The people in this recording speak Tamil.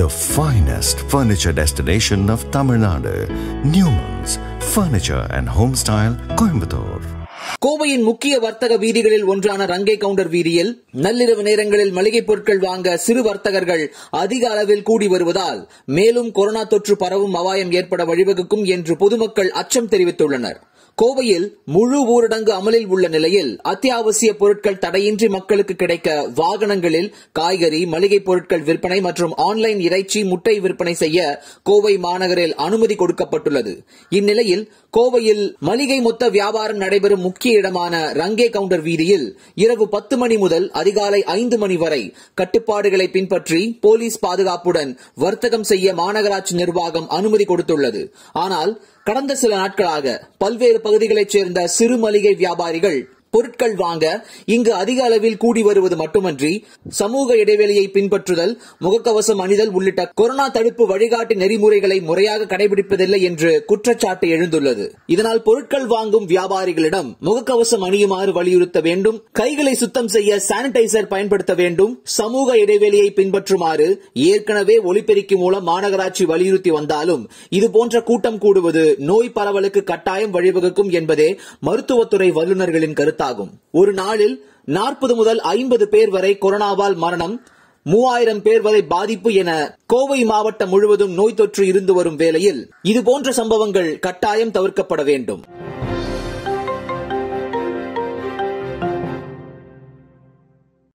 the finest furniture destination of Tamil Nadu, Newman's Furniture and Homestyle, Coimbatore. கோவையின் முக்கிய வர்த்தக வீதிகளில் ஒன்றான ரங்கை கவுண்டர் வீதியில் நள்ளிரவு நேரங்களில் மளிகைப் பொருட்கள் வாங்க சிறு வர்த்தகர்கள் அதிக அளவில் கூடி வருவதால் மேலும் கொரோனா தொற்று பரவும் அபாயம் ஏற்பட வழிவகுக்கும் என்று பொதுமக்கள் அச்சம் தெரிவித்துள்ளனர் கோவையில் முழு ஊரடங்கு அமலில் உள்ள நிலையில் அத்தியாவசிய பொருட்கள் தடையின்றி மக்களுக்கு கிடைக்க வாகனங்களில் காய்கறி மளிகைப் பொருட்கள் விற்பனை மற்றும் ஆன்லைன் இறைச்சி முட்டை விற்பனை செய்ய கோவை மாநகரில் அனுமதி கொடுக்கப்பட்டுள்ளது இந்நிலையில் கோவையில் மளிகை மொத்த வியாபாரம் நடைபெறும் முக்கிய இடமான ரங்கே கவுண்டர் வீதியில் இரவு பத்து மணி முதல் அதிகாலை ஐந்து மணி வரை கட்டுப்பாடுகளை பின்பற்றி போலீஸ் பாதுகாப்புடன் வர்த்தகம் செய்ய மாநகராட்சி நிர்வாகம் அனுமதி கொடுத்துள்ளது ஆனால் கடந்த சில நாட்களாக பல்வேறு பகுதிகளைச் சேர்ந்த சிறு மளிகை வியாபாரிகள் பொருட்கள் வாங்க இங்கு அதிக அளவில் கூடி வருவது மட்டுமன்றி சமூக இடைவெளியை பின்பற்றுதல் முகக்கவசம் அணிதல் உள்ளிட்ட கொரோனா தடுப்பு வழிகாட்டு நெறிமுறைகளை முறையாக கடைபிடிப்பதில்லை என்று குற்றச்சாட்டு எழுந்துள்ளது இதனால் பொருட்கள் வாங்கும் வியாபாரிகளிடம் முகக்கவசம் அணியுமாறு வலியுறுத்த வேண்டும் கைகளை சுத்தம் செய்ய சானிடைசர் பயன்படுத்த வேண்டும் சமூக இடைவெளியை பின்பற்றுமாறு ஏற்கனவே ஒலிபெருக்கி மூலம் மாநகராட்சி வலியுறுத்தி வந்தாலும் இதுபோன்ற கூட்டம் கூடுவது நோய் பரவலுக்கு கட்டாயம் வழிவகுக்கும் என்பதே மருத்துவத்துறை வல்லுநர்களின் கருத்தாகும் ஒரு நாளில் நாற்பது முதல் ஐம்பது பேர் வரை கொரோனாவால் மரணம் மூவாயிரம் பேர் வரை பாதிப்பு என கோவை மாவட்டம் முழுவதும் நோய் தொற்று இருந்து வரும் வேளையில் இதுபோன்ற சம்பவங்கள் கட்டாயம் தவிர்க்கப்பட வேண்டும்